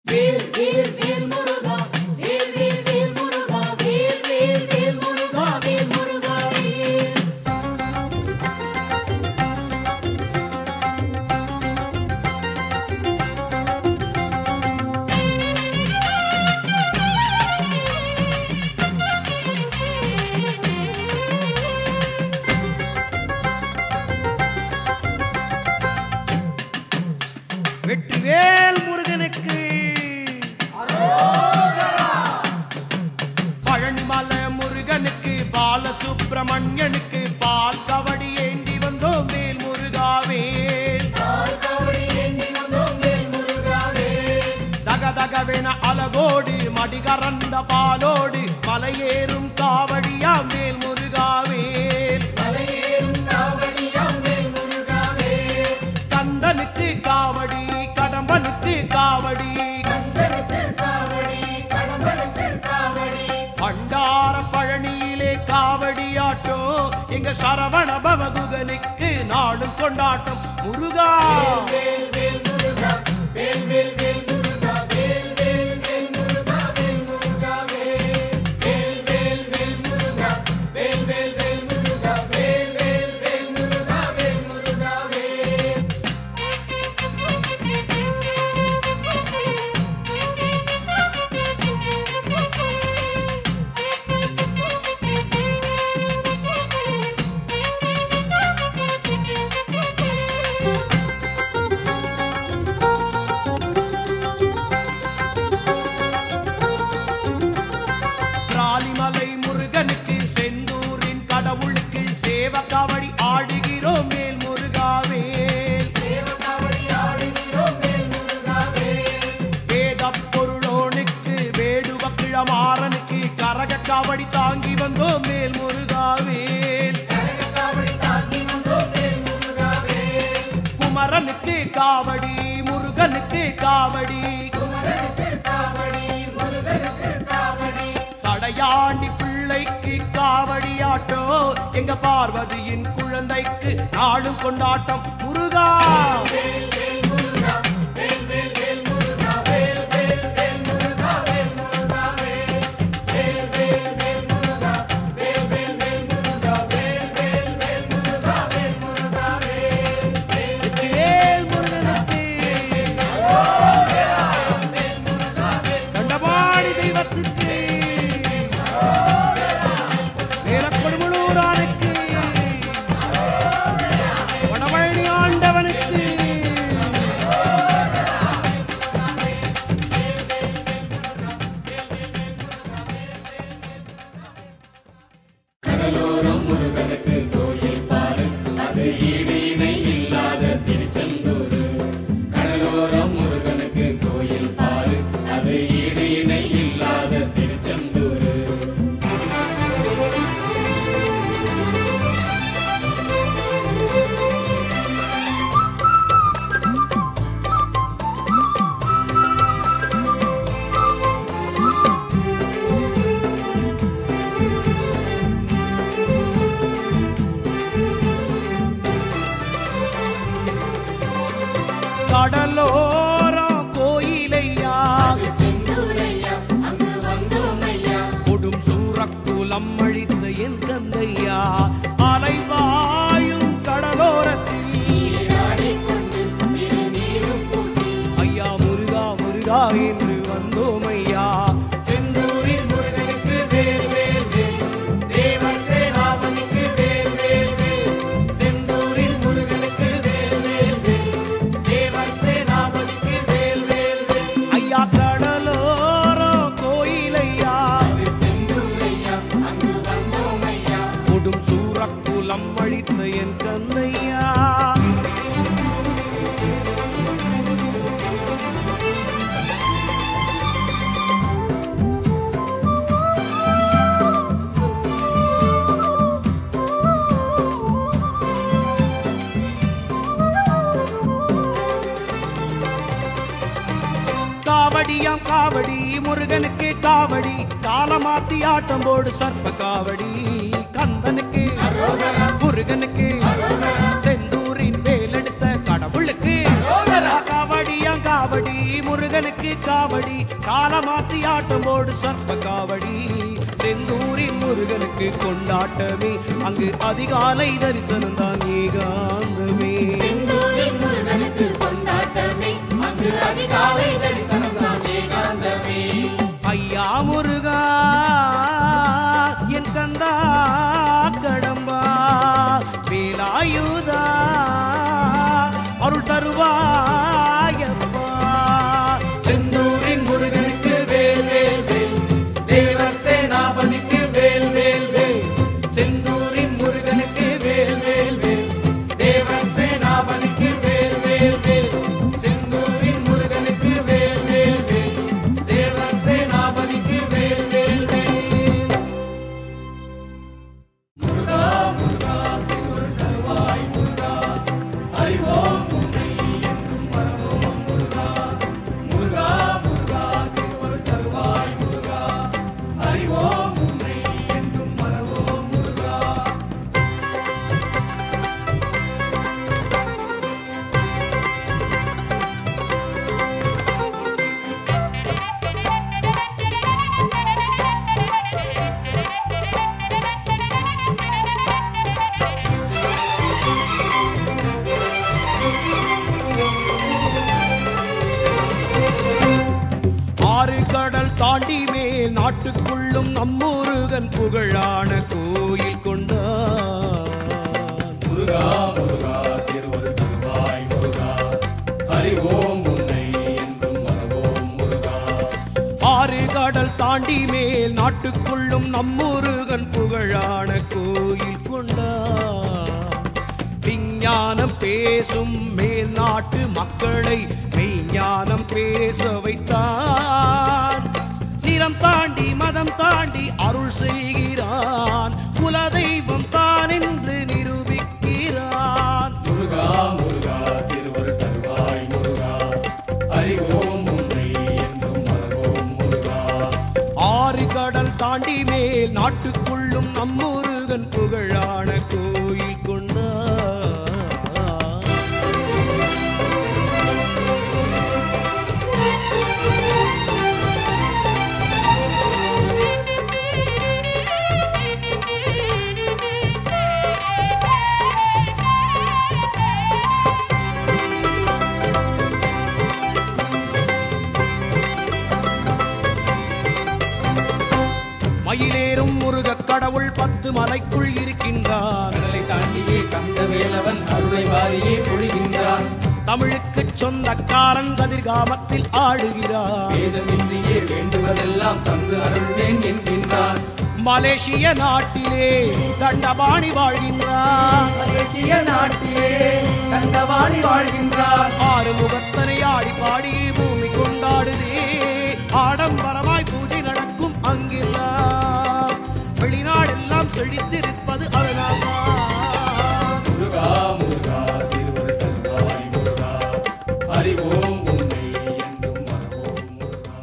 வேல் வேல் வேல் முருகா வேல் வேல் வேல் முருகா வேல் வேல் வேல் முருகா வேல் முருகா வேல் வெற்றிவேல் முருகனுக்கு பழனிமலை முருகனுக்கு பாலசுப்பிரமணியனுக்கு பால் கவடி ஏந்தி வந்தோம் வேல் முருகாவேல் தக தகவென அலகோடு மடிகரந்த பாலோடு மலையேறும் காவடியா மேல் முருகாவேல் கந்தனுக்கு காவடி கடம்பனுக்கு காவடி பண்டார பழனியிலே காவடியாட்டம் எங்க சரவண பவகுகனுக்கு நாடும் கொண்டாட்டம் முருகா ராலிமலை முருகனுக்கு செந்தூரின் கடவுளுக்கு சேவ காவடி ஆடுகிறோம் மேல் முருகாவேல் வேத பொருளோனுக்கு வேடுவ கிழமாறனுக்கு கரக காவடி தாங்கி வந்தோம் மேல் முருகாவேல் குமரனுக்கு காவடி முருகனுக்கு காவடி சடையாண்டி பிள்ளைக்கு காவடியாட்டோ எங்க பார்வதியின் குழந்தைக்கு நாளும் கொண்டாட்டம் முருகா வெற்றிவேல் முருகனுக்கு தண்டபாணி தெய்வத்துக்கு வீரக்கொடுமுழூரானுக்கு வடபழனி ஆண்டவனுக்கு கடலோரம் கோயிலையா கொடும் சூரக்குலம் அழித்த என் தந்தையா அலைவாயும் கடலோரத்தில் ஐயா முருகா முருகா என்று வந்தோம் ஐயா செந்தூரில் முருகனுக்கு வேல் வேல் வேல் தேவசேனாபதிக்கு வேல் வேல் வேல் செந்தூரில் முருகனுக்கு வேல் வேல் வேல் தேவசேனாபதிக்கு வேல் வேல் வேல் ஐயா கடலோரம் கோயிலையா கொடும் சூரக்குலம் அழித்த என் தந்தையா காவடியாம் காவடி முருகனுக்கு காவடி காலமாத்தி ஆட்டம் போடு சர்ப்ப காவடி கந்தனுக்கு முருகனுக்கு செந்தூரின் வேலெடுத்த கடவுளுக்கு காவடியாம் காவடி முருகனுக்கு முருகனுக்கு காவடி காலமாத்தி ஆட்டம் போடு சர்ப்ப காவடி செந்தூரின் முருகனுக்கு கொண்டாட்டமே அங்கு அதிகாலை தரிசனம் தான் ஏகாந்தமே செந்தூரின் முருகனுக்கு கொண்டாட்டமே அங்கு அதிகாலை தரிசனம் தான் ஏகாந்தமே ஐயா முருகா என் கந்தா கடம்பா வேலாயுதா அருள் தருவாயப்பா செந்தூரின் முருகனுக்கு வேல் வேல் வேல் தேவசேனாபதிக்கு வேல் வேல் வேல் செந்தூரின் முருகனுக்கு வேல் வேல் வேல் தேவசேனாபதிக்கு வேல் வேல் வேல் செந்தூரின் முருகனுக்கு வேல் வேல் வேல் தேவசேனாபதிக்கு வேல் வேல் வேல் ஆறு கடல் தாண்டி மேல் நாட்டுக்குள்ளும் நம்மூருகன் புகழான கோயில் கொண்டான் முருகா முருகா திருவரு தருவாய் முருகா அறிவோம் உன்னை என்றும் மறவோம் முருகா ஆறு கடல் தாண்டி மேல் நாட்டுக்குள்ளும் நம்மூருகன் புகழான கோயில் கொண்டான் விஞ்ஞானம் பேசும் மேல் நாட்டு மக்களை மெய்ஞானம் பேச வைத்தான் நிறம் தாண்டி மதம் தாண்டி அருள் செய்கிறான் குலதெய்வம் தான் என்று நிரூபிக்கிறான் முருகா முருகா திருவரு தருவாய் முருகா அறிவோம் உன்னை என்றும் மறவோம் முருகா ஆறு கடல் தாண்டி மேல் நாட்டுக்குள்ளும் நம்மூருகன் புகழான கோயில் கொண்டான் மயிலேறும் முருகக் கடவுள் பத்து மலைக்குள் இருக்கின்றான் கடலை தாண்டியே கந்த வேலவன் அருளை வாரியே பொழிகின்றான் தமிழுக்குச் சொந்தக்காரன் கதிர்காமத்தில் ஆடுகிறான் வேதமின்றியே வேண்டுவதெல்லாம் தந்து அருள்வேன் என்கின்றான் மலேசிய நாட்டிலே தண்டபாணி வாழ்கின்றான் மலேசிய நாட்டிலே கந்தவாணி வாழ்கின்றான் ஆறு முகத்தனை ஆடி பாடி பூமி கொண்டாடுதே ஆடம்பரமாய் பூஜை நடக்கும் அங்கெல்லாம் வெளிநாடெல்லாம் செழித்திருப்பது அதனால்தான் முருகா முருகா திருவரு தருவாய் முருகா அறிவோம் உன்னை என்றும் மறவோம் முருகா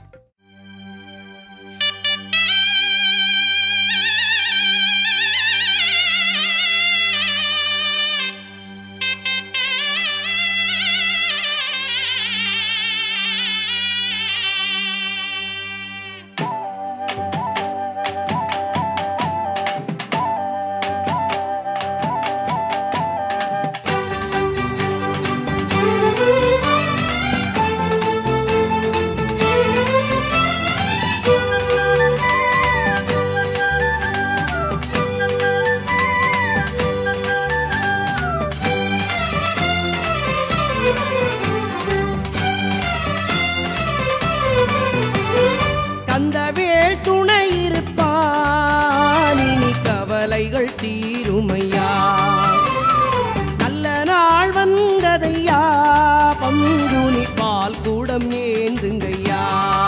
கந்தவேள் துணை இருப்பான் இனி கவலைகள் தீருமையா நல்ல நாள் வந்ததையா பங்குனி பால் கூடம் ஏந்துங்கய்யா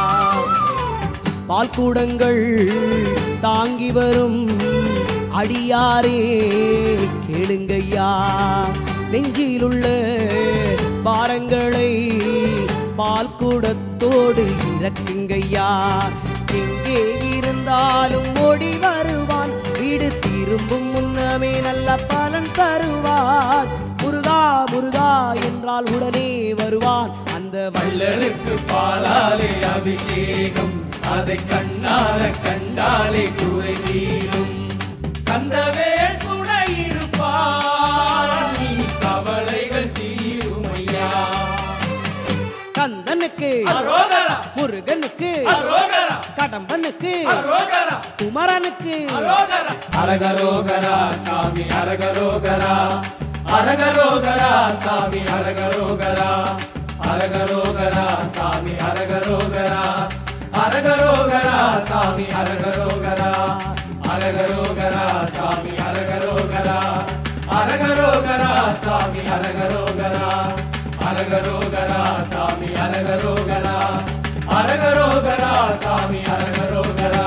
பால் கூடங்கள் தாங்கி வரும் அடியாரே கேளுங்கய்யா நெஞ்சிலுள்ள பாரங்களை பால் கூடத்தோடு இறக்குங்கய்யா எங்கே இருந்தாலும் ஓடி வருவான் வீடு திரும்பும் முன்னமே நல்ல பலன் தருவார் முருகா முருகா என்றால் உடனே வருவான் அந்த அந்த வள்ளலுக்கு பாலாலே அபிஷேகம் அதை கண்ணால கண்டாலே குறை தீரும் கந்தவேல் துணை இருப்பார் நீ கவலைகள் தீருமையா கந்தனுக்கு அரோகரா முருகனுக்கு அரோகரா கடம்பனுக்கு அரோகரா குமரனுக்கு அரோகரா அரகரோகரா சாமி அரகரோகரா அரகரோகரா சாமி அரகரோகரா அரகரோகரா சாமி அரகரோகரா அரகரோகரா சாமி அரகரோகரா அரகரோகரா சாமி அரகரோகரா அரகரோகரா சாமி அரகரோகரா அரகரோகரா சாமி அரகரோகரா அரகரோகரா சாமி அரகரோகரா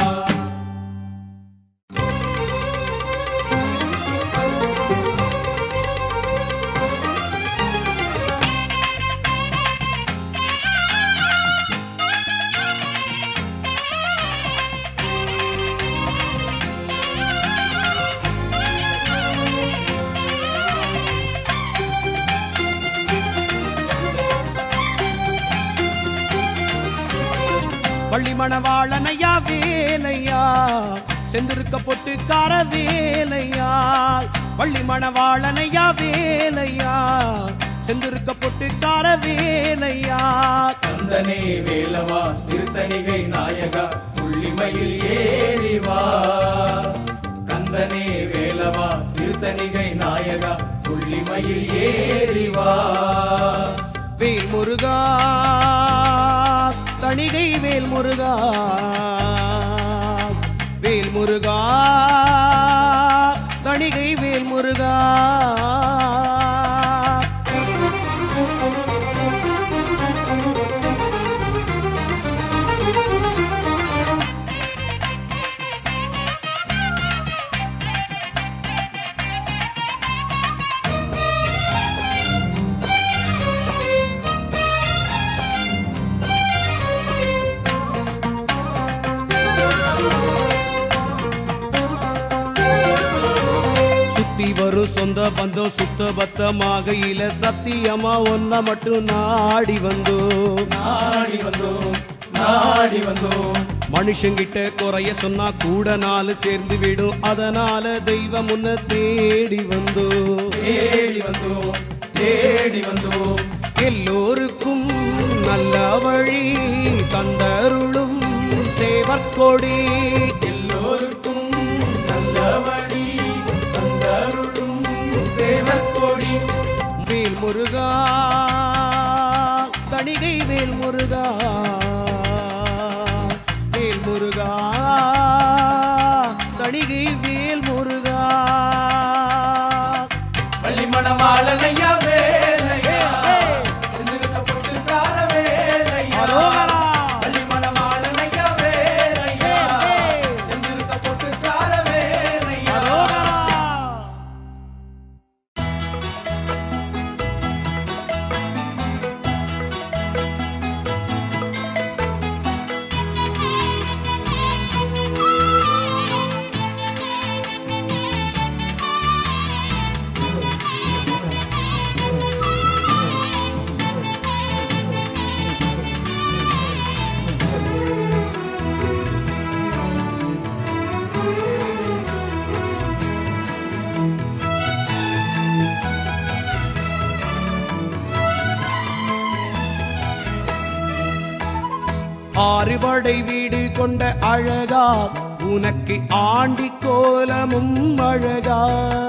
பள்ளி மணவாளனையா வேலையா செந்திருக்க பொட்டுக்கார வேலையா பள்ளி மணவாளனையா வேலையா செந்திருக்க பொட்டுக்கார வேலையா கந்தனே வேலவா திருத்தணிகை நாயகா புள்ளிமையில் ஏறிவா கந்தனே வேலவா திருத்தணிகை நாயகா புள்ளிமையில் ஏறிவா வேல் முருகா தணிகை வேல் முருகா வேல் முருகா தணிகை வேல் முருகா சுத்தி வரும் சொந்த பந்தம் சுத்த பத்தமாக இல சத்தியமா ஒன்ன மட்டும் நாடி வந்தோம் நாடி வந்தோம் நாடி வந்தோம் மனுஷங்கிட்ட குறைய சொன்னா கூட நாலு சேர்ந்து விடும் அதனால தெய்வம் முன்ன தேடி வந்தோம் தேடி வந்தோம் தேடி வந்தோம் எல்லோருக்கும் நல்ல வழி தந்தருளும் சேவற்கொடி எல்லோருக்கும் நல்ல வழி தந்தருளும் சேவற்கொடி வேல் முருகா தணிகை வேல் முருகா வேல் முருகா தணிகை வேல் முருகா பள்ளி மணவாளனையா வேலையா நிறுத்தப்பட்டிருக்கார வேலையா அரோகரா. பள்ளி மணவாளனையா வேலையா செஞ்சிருக்கப்பட்டிருக்கார வேலையா அரோகரா. ஆறுபடை வீடு கொண்ட அழகா உனக்கு ஆண்டி கோலமும் அழகா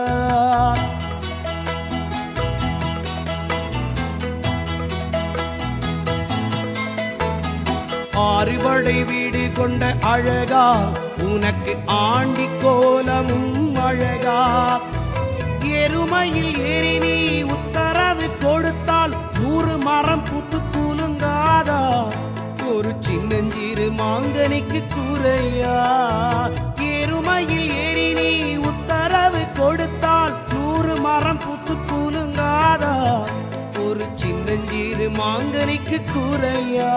ஆறுபடை வீடு கொண்ட அழகா உனக்கு ஆண்டி கோலமும் அழகா எருமையில் ஏறி நீ உத்தரவு கொடுத்தால் நூறு மரம் புத்து கூலுங்காதா ஒரு சின்னஞ்சிறு மாங்கனிக்கு கூரையா எருமையில் ஏறி நீ உத்தரவு கொடுத்தால் நூறு மரம் புத்து கூலுங்காதா ஒரு சின்னஞ்சிறு மாங்கனிக்கு கூரையா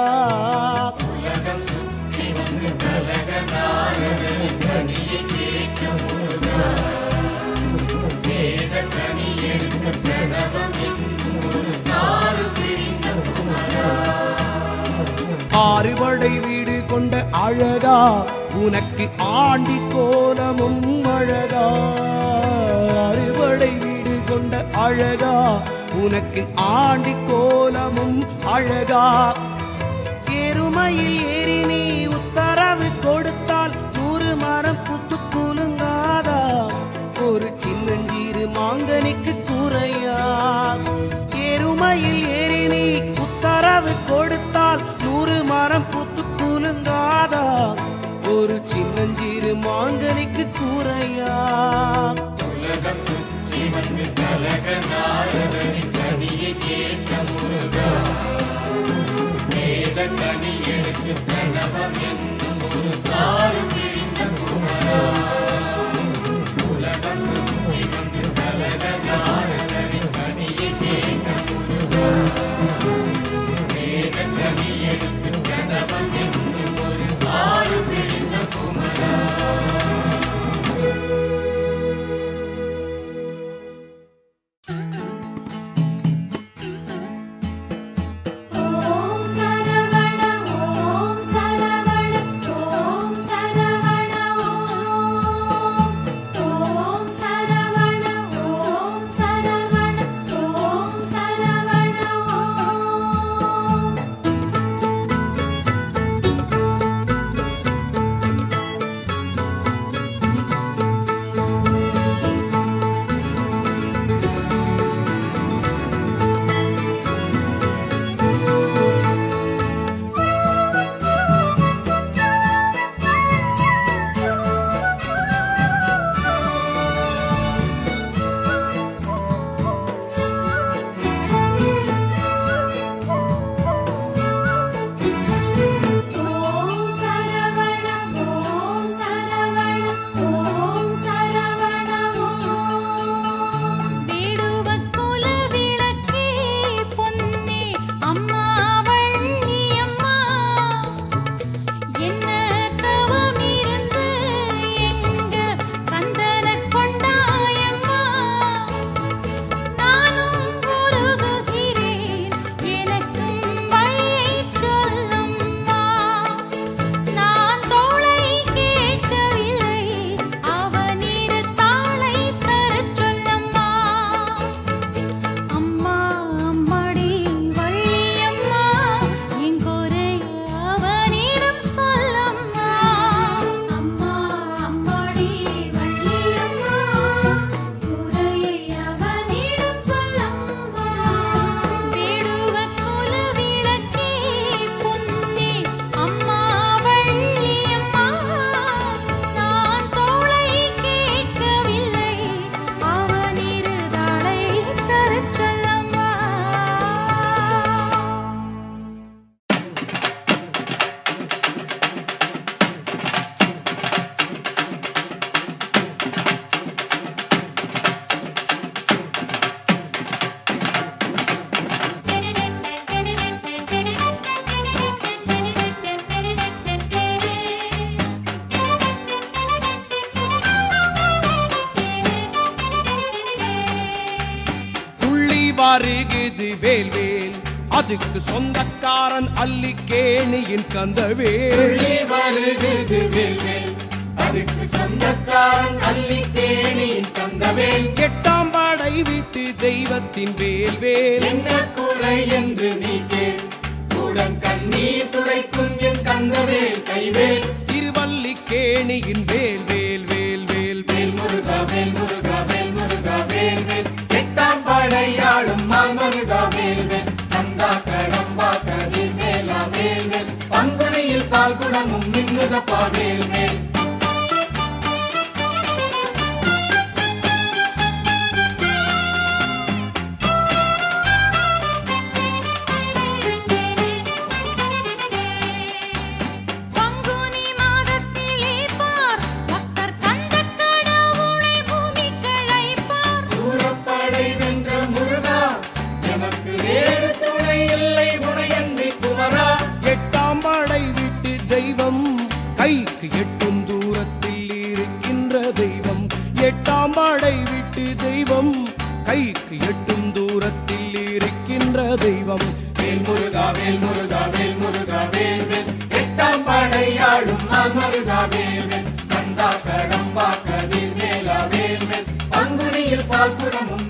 வேத கனி எடுத்த பிரணவம் எங்கும் ஒரு சாறு பிடித்த குமரா ஆறுபடை வீடு கொண்ட அழகா உனக்கு ஆண்டி கோலமும் அழகா அறுபடை வீடு கொண்ட அழகா உனக்கு ஆண்டி கோலமும் அழகா எருமையில் ஏறி நீ உத்தரவு கொடுத்தால் நூறு மரம் புத்து குலுங்காதா ஒரு சின்னஞ்சீரு மாங்கனிக்கு குறையா எருமையில் ஏறி நீ உத்தரவு கொடுத்தால் நூறு மரம் புத்து குலுங்காதா ஒரு சின்னஞ்சீரு மாங்கனிக்கு குறையா உலகம் சுற்றி வந்து கலக நாரதரின் கனியை கேட்க முருகா வேத கனி எடுத்து பிரணவம் என்னும் ஒரு சாறு பிழிந்த குமரா உலகம் சுற்றி வந்து கலக நாரதரின் கனியை கேட்க முருகா வேத கனி எடுத்து பிரணவம் என்னும் ஒரு சாறு பிழிந்த குமரா ஓம் சரவண ஓம் சரவண ஓம் சரவண ஓம் ஓம் சரவண ஓம் சரவண ஓம் சரவண ஓம் ஓம் சரவண ஓம் சரவண ஓம் சரவண ஓம் வீடுவ குல விளக்கே பொன்னே அம்மா வள்ளி அம்மா என்ன தவமிருந்து எங்க கந்தன கொண்டாயம்மா நானும் உருகுகிறேன் எனக்கும் வழியை சொல்லம்மா நான் தோளை கேட்கவில்லை அவனிரு தாளை தரச் சொல்லம்மா அம்மா அம்மாடி வள்ளியம்மா என் குறைய அவனிடம் சொல்லம்மா அம்மா அம்மாடி வள்ளியம்மா குறையை அவனிடம் சொல்லம்மா வீடுவ குல விளக்கே பொன்னே அம்மா வள்ளியம்மா நான் தோளை கேட்கவில்லை அவனிரு தாளை தரச் சொல்லம்மா துள்ளி வருகுது வேல்வேல் அதுக்கு சொந்தக்காரன் அல்லிக்கேணியின் கந்தவேல் துள்ளி வருகுது வேல்வேல் அதுக்கு சொந்தக்காரன் அள்ளி தேனியின் தந்தவேல் எட்டாம் படை விட்டு தெய்வத்தின் வேல்வேல் என்ன குறை என்று நீ கேள் உடன் கண்ணீர் துடைக்கும் என் கந்தவேல் கைவேல் திருவல்லிக்கேணியின் வேல் வேல் வேல் வேல் வேல் வேல் முருகா வேல் முருகா வேல் முருகா வேல் வேல் எட்டாம் படையாளும் மால் முருகா வேல் வேல் கந்தா கடம்பா கதிர் வேலா வேல் வேல் பங்குனியில் பால் குடமும் மின்னுகப்பா வேல் வேல் பங்குனி மாதத்திலே பார் பக்தர் கந்தக் கடவுளை பூமிக்கு அழைப்பார் சூரப்படை வென்ற முருகா எமக்கு வேறு துணை இல்லை உனையன்றி குமரா எட்டாம் படை விட்டு தெய்வம் கைக்கு எட்டும் தூரத்தில் இருக்கின்ற தெய்வம் எட்டாம் படை விட்டு தெய்வம் கைக்கு எட்டும் தூரத்தில் இருக்கின்ற தெய்வம் வேல் முருகா வேல் முருகா வேல் முருகா வேல்வேல் எட்டாம் படையாளும் மாமருதா வேல்வேல் கந்தா கடம்பா கதிர் வேலா வேல்வேல் பங்குனியில் பால் குடமும்